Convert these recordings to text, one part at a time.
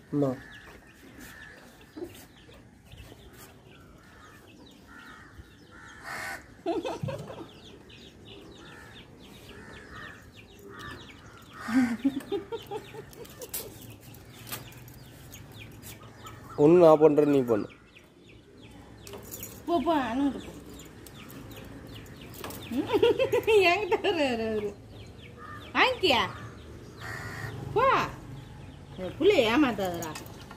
அம்மா ஒன்று நான் பண்ணுறேன் நீ பண்ணு போ போ அண்ணன் போ என்கிட்ட வர்றாரு அவரு வாங்கிக்கியா போ இந்த புள்ளைய ஏமாத்தாதடா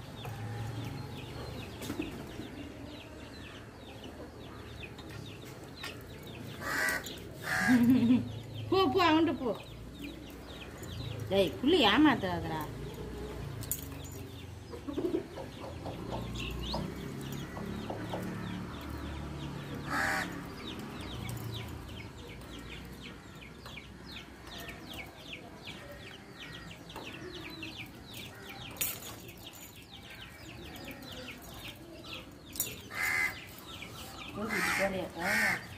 போ போ அவன்கிட்ட போ டேய் புள்ளி ஏமாத்தாதடா போட்டுட்டு போறியா